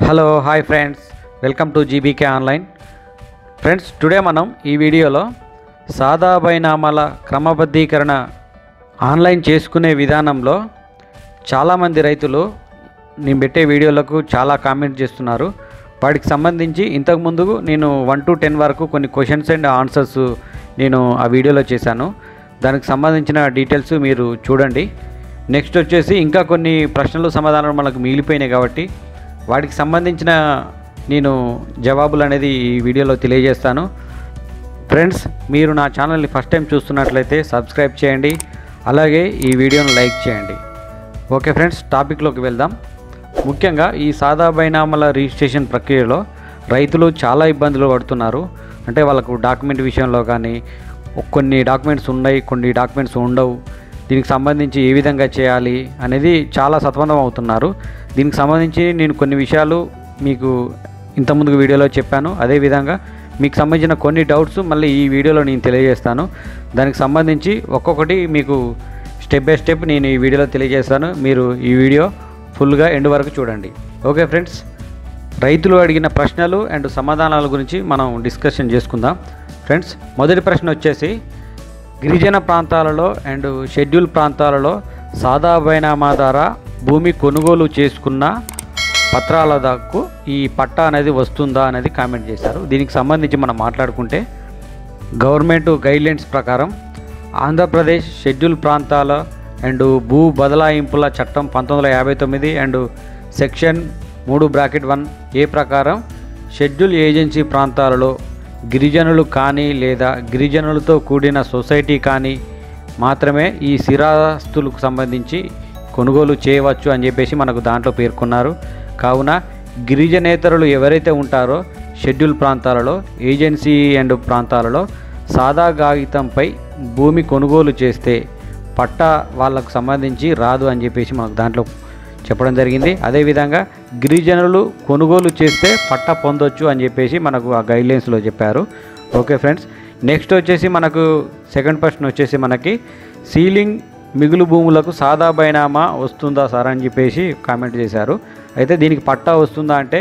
hello hi friends welcome to GBK online friends today మనం ఈ వీడియోలో సాదా బైనామాల క్రమబద్ధీకరణ ఆన్లైన్ చేసుకునే విధానంలో చాలామంది రైతులు నేను పెట్టే వీడియోలకు చాలా కామెంట్ చేస్తున్నారు వాటికి సంబంధించి ఇంతకుముందు నేను వన్ టు టెన్ వరకు కొన్ని క్వశ్చన్స్ అండ్ ఆన్సర్స్ నేను ఆ వీడియోలో చేశాను దానికి సంబంధించిన డీటెయిల్స్ మీరు చూడండి నెక్స్ట్ వచ్చేసి ఇంకా కొన్ని ప్రశ్నలు సమాధానాలు మనకు మిగిలిపోయినాయి కాబట్టి వాటికి సంబంధించిన నేను జవాబులు అనేది ఈ వీడియోలో తెలియజేస్తాను ఫ్రెండ్స్ మీరు నా ఛానల్ని ఫస్ట్ టైం చూస్తున్నట్లయితే సబ్స్క్రైబ్ చేయండి అలాగే ఈ వీడియోను లైక్ చేయండి ఓకే ఫ్రెండ్స్ టాపిక్లోకి వెళ్దాం ముఖ్యంగా ఈ సాదా బైనామాల రిజిస్ట్రేషన్ ప్రక్రియలో రైతులు చాలా ఇబ్బందులు పడుతున్నారు అంటే వాళ్ళకు డాక్యుమెంట్ విషయంలో కానీ కొన్ని డాక్యుమెంట్స్ ఉన్నాయి కొన్ని డాక్యుమెంట్స్ ఉండవు దీనికి సంబంధించి ఏ విధంగా చేయాలి అనేది చాలా సత్వంతం అవుతున్నారు దీనికి సంబంధించి నేను కొన్ని విషయాలు మీకు ఇంతకుముందు వీడియోలో చెప్పాను అదేవిధంగా మీకు సంబంధించిన కొన్ని డౌట్స్ మళ్ళీ ఈ వీడియోలో నేను తెలియజేస్తాను దానికి సంబంధించి ఒక్కొక్కటి మీకు స్టెప్ బై స్టెప్ నేను ఈ వీడియోలో తెలియజేస్తాను మీరు ఈ వీడియో ఫుల్గా ఎండ్ వరకు చూడండి ఓకే ఫ్రెండ్స్ రైతులు అడిగిన ప్రశ్నలు అండ్ సమాధానాల గురించి మనం డిస్కషన్ చేసుకుందాం ఫ్రెండ్స్ మొదటి ప్రశ్న వచ్చేసి గిరిజన ప్రాంతాలలో అండ్ షెడ్యూల్ ప్రాంతాలలో సాదా బైనామా ద్వారా భూమి కొనుగోలు చేసుకున్న పత్రాల దాకు ఈ పట్టా అనేది వస్తుందా అనేది కామెంట్ చేశారు దీనికి సంబంధించి మనం మాట్లాడుకుంటే గవర్నమెంట్ గైడ్లైన్స్ ప్రకారం ఆంధ్రప్రదేశ్ షెడ్యూల్ ప్రాంతాల అండ్ భూ బదలాయింపుల చట్టం పంతొమ్మిది వందల యాభై తొమ్మిది అండ్ సెక్షన్ మూడు బ్రాకెట్ వన్ ఏ ప్రకారం షెడ్యూల్ ఏజెన్సీ ప్రాంతాలలో గిరిజనులు కానీ లేదా గిరిజనులతో కూడిన సొసైటీ కానీ మాత్రమే ఈ స్థిరాస్తులకు సంబంధించి కొనుగోలు చేయవచ్చు అని చెప్పేసి మనకు దాంట్లో పేర్కొన్నారు కావున గిరిజనేతరులు ఎవరైతే ఉంటారో షెడ్యూల్ ప్రాంతాలలో ఏజెన్సీ అండ్ ప్రాంతాలలో సాదా కాగితంపై భూమి కొనుగోలు చేస్తే పట్టా వాళ్ళకు సంబంధించి రాదు అని చెప్పేసి మనకు దాంట్లో చెప్పడం జరిగింది అదేవిధంగా గిరిజనులు కొనుగోలు చేస్తే పట్టా పొందొచ్చు అని చెప్పేసి మనకు ఆ గైడ్లైన్స్లో చెప్పారు ఓకే ఫ్రెండ్స్ నెక్స్ట్ వచ్చేసి మనకు సెకండ్ క్వశ్చన్ వచ్చేసి మనకి సీలింగ్ మిగులు భూములకు సాదా బైనామా వస్తుందా సార్ అని చెప్పేసి కామెంట్ చేశారు అయితే దీనికి పట్టా వస్తుందా అంటే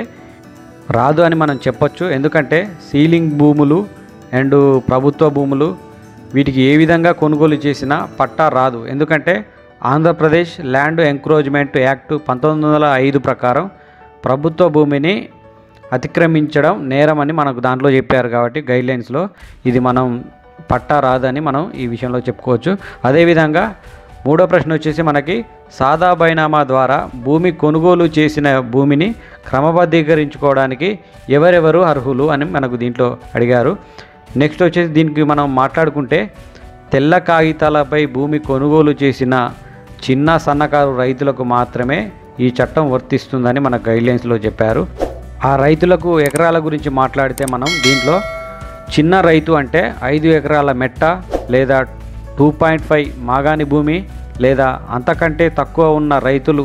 రాదు అని మనం చెప్పొచ్చు ఎందుకంటే సీలింగ్ భూములు అండ్ ప్రభుత్వ భూములు వీటికి ఏ విధంగా కొనుగోలు చేసినా పట్టా రాదు ఎందుకంటే ఆంధ్రప్రదేశ్ ల్యాండ్ ఎంక్రోచ్మెంట్ యాక్ట్ పంతొమ్మిది వందల ఐదు ప్రకారం ప్రభుత్వ భూమిని అతిక్రమించడం నేరం అని మనకు దాంట్లో చెప్పారు కాబట్టి గైడ్లైన్స్లో ఇది మనం పట్టా రాదని మనం ఈ విషయంలో చెప్పుకోవచ్చు అదేవిధంగా మూడో ప్రశ్న వచ్చేసి మనకి సాదా బైనామా ద్వారా భూమి కొనుగోలు చేసిన భూమిని క్రమబద్ధీకరించుకోవడానికి ఎవరెవరు అర్హులు అని మనకు దీంట్లో అడిగారు నెక్స్ట్ వచ్చేసి దీనికి మనం మాట్లాడుకుంటే తెల్ల కాగితాలపై భూమి కొనుగోలు చేసిన చిన్న సన్నకారు రైతులకు మాత్రమే ఈ చట్టం వర్తిస్తుందని మన గైడ్లైన్స్లో చెప్పారు ఆ రైతులకు ఎకరాల గురించి మాట్లాడితే మనం దీంట్లో చిన్న రైతు అంటే ఐదు ఎకరాల మెట్ట లేదా టూ పాయింట్ ఫైవ్ మాగాని భూమి లేదా అంతకంటే తక్కువ ఉన్న రైతులు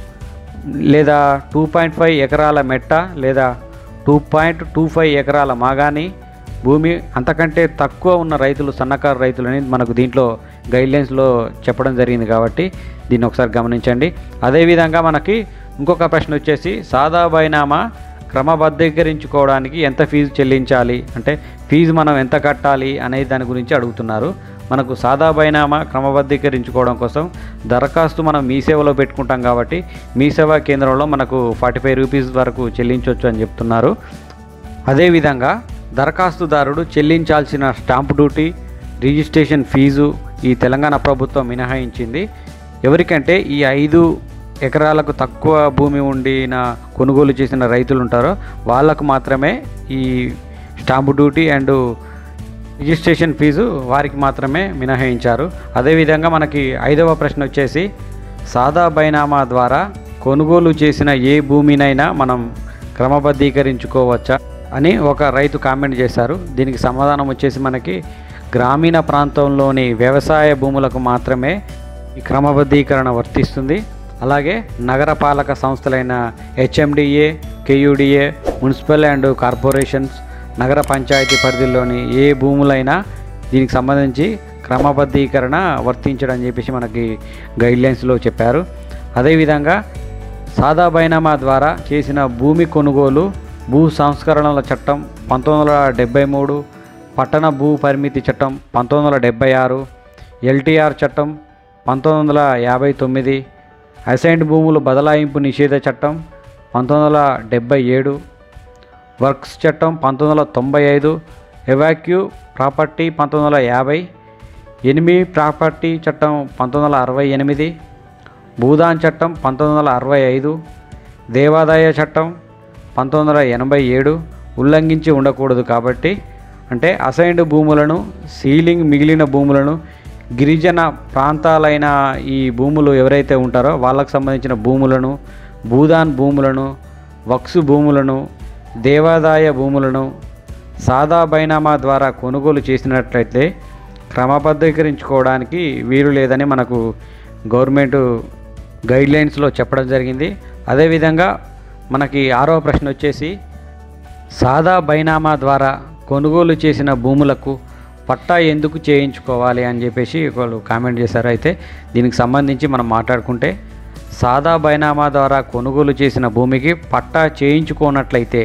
లేదా టూ పాయింట్ ఫైవ్ ఎకరాల మెట్ట లేదా టూ పాయింట్ టూ ఫైవ్ ఎకరాల మాగాని భూమి అంతకంటే తక్కువ ఉన్న రైతులు సన్నకారు రైతులని మనకు దీంట్లో గైడ్లైన్స్లో చెప్పడం జరిగింది కాబట్టి దీన్ని ఒకసారి గమనించండి అదేవిధంగా మనకి ఇంకొక ప్రశ్న వచ్చేసి సాదా బైనామా క్రమబద్ధీకరించుకోవడానికి ఎంత ఫీజు చెల్లించాలి అంటే ఫీజు మనం ఎంత కట్టాలి అనే దాని గురించి అడుగుతున్నారు మనకు సాదా బైనామా క్రమబద్ధీకరించుకోవడం కోసం దరఖాస్తు మనం మీ సేవలో పెట్టుకుంటాం కాబట్టి మీ సేవా కేంద్రంలో మనకు ఫార్టీ ఫైవ్ రూపీస్ వరకు చెల్లించవచ్చు అని చెప్తున్నారు అదేవిధంగా దరఖాస్తుదారుడు చెల్లించాల్సిన స్టాంప్ డ్యూటీ రిజిస్ట్రేషన్ ఫీజు ఈ తెలంగాణ ప్రభుత్వం మినహాయించింది ఎవరికంటే ఈ ఐదు ఎకరాలకు తక్కువ భూమి ఉండిన కొనుగోలు చేసిన రైతులు ఉంటారో వాళ్ళకు మాత్రమే ఈ stamp duty and registration fee వారికి మాత్రమే మినహాయించారు అదేవిధంగా మనకి ఐదవ ప్రశ్న వచ్చేసి సాదా బైనామా ద్వారా కొనుగోలు చేసిన ఏ భూమినైనా మనం క్రమబద్ధీకరించుకోవచ్చా అని ఒక రైతు కామెంట్ చేశారు దీనికి సమాధానం వచ్చేసి మనకి గ్రామీణ ప్రాంతంలోని వ్యవసాయ భూములకు మాత్రమే ఈ క్రమబద్ధీకరణ వర్తిస్తుంది అలాగే నగరపాలక సంస్థలైన HMDA KUDA municipal and corporations నగర పంచాయతీ పరిధిలోని ఏ భూములైనా దీనికి సంబంధించి క్రమబద్ధీకరణ వర్తించడం చెప్పేసి మనకి గైడ్లైన్స్లో చెప్పారు అదేవిధంగా సాదా బైనామా ద్వారా చేసిన భూమి కొనుగోలు భూ సంస్కరణల చట్టం పంతొమ్మిది వందల డెబ్బై మూడు పట్టణ భూ పరిమితి చట్టం పంతొమ్మిది వందల డెబ్బై ఆరు ఎల్టీఆర్ చట్టం పంతొమ్మిది వందల యాభై తొమ్మిది అసైన్డ్ భూములు బదలాయింపు నిషేధ చట్టం పంతొమ్మిది వందల డెబ్బై ఏడు వర్క్స్ చట్టం పంతొమ్మిది వందల తొంభై ఐదు ఎవాక్యూ ప్రాపర్టీ పంతొమ్మిది వందల యాభై ఎనిమిది ప్రాపర్టీ చట్టం పంతొమ్మిది వందల అరవై ఎనిమిది భూదాన్ చట్టం పంతొమ్మిది వందల అరవై ఐదు దేవాదాయ చట్టం పంతొమ్మిది వందల ఎనభై ఏడు ఉల్లంఘించి ఉండకూడదు కాబట్టి అంటే అసైన్డ్ భూములను సీలింగ్ మిగిలిన భూములను గిరిజన ప్రాంతాలైన ఈ భూములు ఎవరైతే ఉంటారో వాళ్ళకు సంబంధించిన భూములను భూదాన్ భూములను వక్సు భూములను దేవాదాయ భూములను సాదా బైనామా ద్వారా కొనుగోలు చేసినట్లయితే క్రమబద్ధీకరించుకోవడానికి వీలు లేదని మనకు గవర్నమెంట్ గైడ్లైన్స్లో చెప్పడం జరిగింది అదేవిధంగా మనకి ఆరవ ప్రశ్న వచ్చేసి సాదా బైనామా ద్వారా కొనుగోలు చేసిన భూములకు పట్టా ఎందుకు చేయించుకోవాలి అని చెప్పేసి వాళ్ళు కామెంట్ చేశారు అయితే దీనికి సంబంధించి మనం మాట్లాడుకుంటే సాదా బైనామా ద్వారా కొనుగోలు చేసిన భూమికి పట్టా చేయించుకోనట్లయితే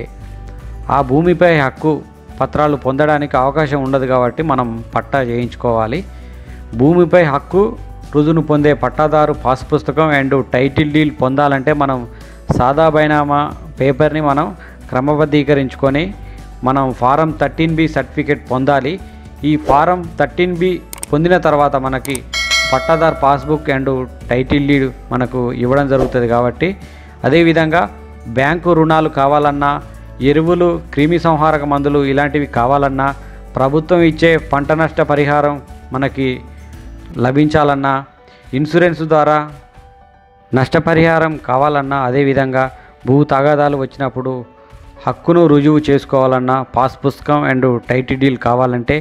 ఆ భూమిపై హక్కు పత్రాలు పొందడానికి అవకాశం ఉండదు కాబట్టి మనం పట్టా చేయించుకోవాలి భూమిపై హక్కు రుజును పొందే పట్టాదారు పాస్ పుస్తకం అండ్ టైటిల్ డీల్ పొందాలంటే మనం సాదా బైనామా పేపర్ని మనం క్రమబద్ధీకరించుకొని మనం ఫారం థర్టీన్ బి సర్టిఫికేట్ పొందాలి ఈ ఫారం థర్టీన్ బి పొందిన తర్వాత మనకి పట్టాదార్ పాస్బుక్ అండ్ టైటిల్ డీడ్ మనకు ఇవ్వడం జరుగుతుంది కాబట్టి అదేవిధంగా బ్యాంకు రుణాలు కావాలన్నా ఎరువులు క్రిమి సంహారక మందులు ఇలాంటివి కావాలన్నా ప్రభుత్వం ఇచ్చే పంట నష్ట పరిహారం మనకి లభించాలన్నా ఇన్సూరెన్స్ ద్వారా నష్టపరిహారం కావాలన్నా అదేవిధంగా భూ తగాదాలు వచ్చినప్పుడు హక్కును రుజువు చేసుకోవాలన్నా పాస్ పుస్తకం అండ్ టైటిల్ డీల్ కావాలంటే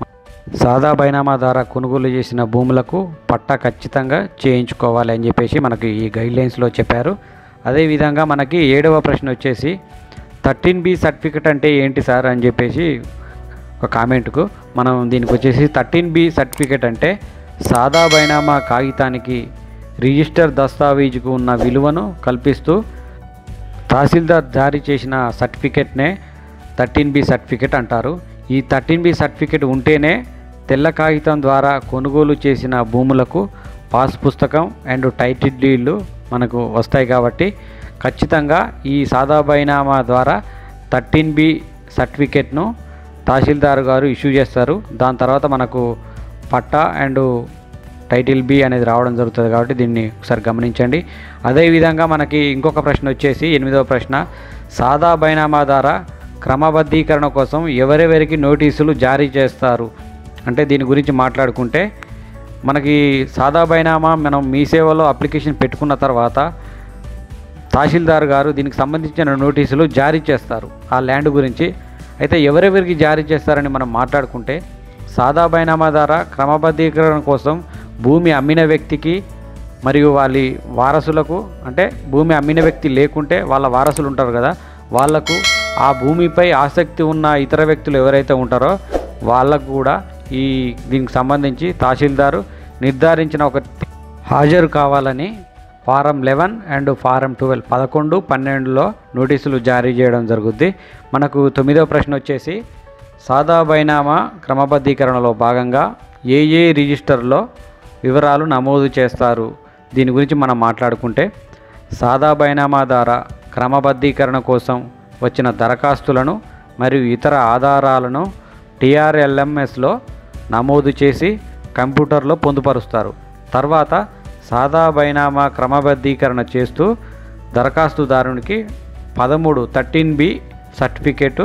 సాదా బైనామా ద్వారా కొనుగోలు చేసిన భూములకు పట్టా ఖచ్చితంగా చేయించుకోవాలి అని చెప్పేసి మనకి ఈ గైడ్లైన్స్లో చెప్పారు అదేవిధంగా మనకి ఏడవ ప్రశ్న వచ్చేసి థర్టీన్ బి సర్టిఫికెట్ అంటే ఏంటి సార్ అని చెప్పేసి ఒక కామెంట్కు మనం దీనికి వచ్చేసి థర్టీన్ బి సర్టిఫికెట్ అంటే సాదా బైనామా కాగితానికి రిజిస్టర్ దస్తావేజుకు ఉన్న విలువను కల్పిస్తూ తహసీల్దార్ జారీ చేసిన సర్టిఫికెట్నే థర్టీన్ బి సర్టిఫికెట్ అంటారు ఈ థర్టీన్ బి సర్టిఫికెట్ ఉంటేనే తెల్ల కాగితం ద్వారా కొనుగోలు చేసిన భూములకు పాస్ పుస్తకం అండ్ టైటిల్ డీళ్ళు మనకు వస్తాయి కాబట్టి ఖచ్చితంగా ఈ సాదా బైనామా ద్వారా థర్టీన్ బి సర్టిఫికెట్ను తహసీల్దార్ గారు ఇష్యూ చేస్తారు దాని తర్వాత మనకు పట్టా అండ్ టైటిల్ బి అనేది రావడం జరుగుతుంది కాబట్టి దీన్ని ఒకసారి గమనించండి అదేవిధంగా మనకి ఇంకొక ప్రశ్న వచ్చేసి ఎనిమిదవ ప్రశ్న సాదా బైనామా ద్వారా క్రమబద్ధీకరణ కోసం ఎవరెవరికి నోటీసులు జారీ చేస్తారు అంటే దీని గురించి మాట్లాడుకుంటే మనకి సాదా బైనామా మనం మీ సేవలో అప్లికేషన్ పెట్టుకున్న తర్వాత తహసీల్దార్ గారు దీనికి సంబంధించిన నోటీసులు జారీ చేస్తారు ఆ ల్యాండ్ గురించి అయితే ఎవరెవరికి జారీ చేస్తారని మనం మాట్లాడుకుంటే సాదా బైనామా ద్వారా క్రమబద్ధీకరణ కోసం భూమి అమ్మిన వ్యక్తికి మరియు వాళ్ళ వారసులకు అంటే భూమి అమ్మిన వ్యక్తి లేకుంటే వాళ్ళ వారసులు ఉంటారు కదా వాళ్లకు ఆ భూమిపై ఆసక్తి ఉన్న ఇతర వ్యక్తులు ఎవరైతే ఉంటారో వాళ్ళకు కూడా ఈ దీనికి సంబంధించి తహసీల్దారు నిర్ధారించిన ఒక హాజరు కావాలని form eleven and form twelve పదకొండు పన్నెండులో నోటీసులు జారీ చేయడం జరుగుద్ది మనకు తొమ్మిదవ ప్రశ్న వచ్చేసి సాదా బైనామా క్రమబద్ధీకరణలో భాగంగా ఏ ఏ రిజిస్టర్లో వివరాలు నమోదు చేస్తారు దీని గురించి మనం మాట్లాడుకుంటే సాదా బైనామా ద్వారా క్రమబద్ధీకరణ కోసం వచ్చిన దరఖాస్తులను మరియు ఇతర ఆధారాలను టీఆర్ఎల్ఎంఎస్లో నమోదు చేసి కంప్యూటర్లో పొందుపరుస్తారు తర్వాత సాదా బైనామా క్రమబద్ధీకరణ చేస్తూ దరఖాస్తుదారునికి పదమూడు థర్టీన్ బి సర్టిఫికేటు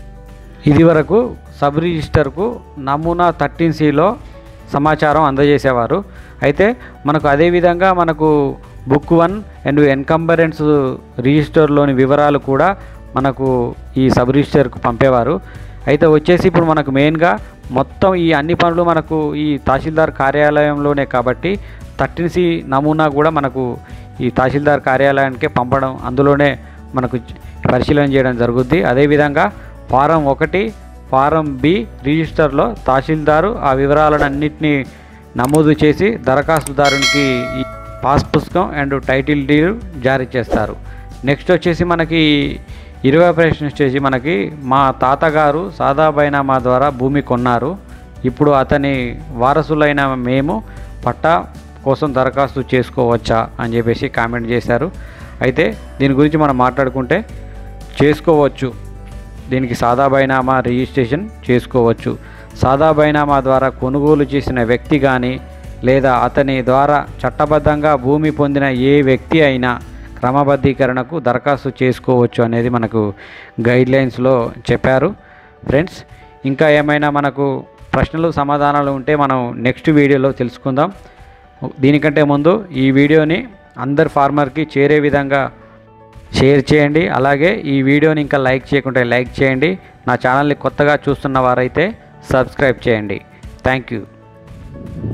ఇది వరకు సబ్ రిజిస్టర్కు నమూనా థర్టీన్ సిలో సమాచారం అందజేసేవారు అయితే మనకు అదేవిధంగా మనకు బుక్ వన్ అండ్ ఎన్కంబరెన్స్ రిజిస్టర్లోని వివరాలు కూడా మనకు ఈ సబ్ రిజిస్టర్కు పంపేవారు అయితే వచ్చేసి ఇప్పుడు మనకు మెయిన్గా మొత్తం ఈ అన్ని పనులు మనకు ఈ తహసీల్దార్ కార్యాలయంలోనే కాబట్టి థర్టీన్ సి నమూనా కూడా మనకు ఈ తహసీల్దార్ కార్యాలయానికే పంపడం అందులోనే మనకు పరిశీలన చేయడం జరుగుద్ది అదేవిధంగా ఫారం ఒకటి ఫారం బి రిజిస్టర్లో తహసీల్దారు ఆ వివరాలను అన్నింటినీ నమోదు చేసి దరఖాస్తుదారునికి పాస్ పుస్తకం అండ్ టైటిల్ డీడ్ జారీ చేస్తారు నెక్స్ట్ వచ్చేసి మనకి ఇరవై ప్రశ్న వచ్చేసి మనకి మా తాతగారు సాదా బైనామా ద్వారా భూమి కొన్నారు ఇప్పుడు అతని వారసులైన మేము పట్టా కోసం దరఖాస్తు చేసుకోవచ్చా అని చెప్పేసి కామెంట్ చేశారు అయితే దీని గురించి మనం మాట్లాడుకుంటే చేసుకోవచ్చు దీనికి సాదా బైనామా రిజిస్ట్రేషన్ చేసుకోవచ్చు సాదా బైనామా ద్వారా కొనుగోలు చేసిన వ్యక్తి కానీ లేదా అతని ద్వారా చట్టబద్ధంగా భూమి పొందిన ఏ వ్యక్తి అయినా క్రమబద్ధీకరణకు దరఖాస్తు చేసుకోవచ్చు అనేది మనకు గైడ్లైన్స్లో చెప్పారు ఫ్రెండ్స్ ఇంకా ఏమైనా మనకు ప్రశ్నలు సమాధానాలు ఉంటే మనం నెక్స్ట్ వీడియోలో తెలుసుకుందాం దీనికంటే ముందు ఈ వీడియోని అందరు ఫార్మర్కి చేరే విధంగా షేర్ చేయండి అలాగే ఈ వీడియోని ఇంకా లైక్ చేయకుంటే లైక్ చేయండి నా ఛానల్ని కొత్తగా చూస్తున్న వారైతే సబ్స్క్రైబ్ చేయండి థ్యాంక్ యూ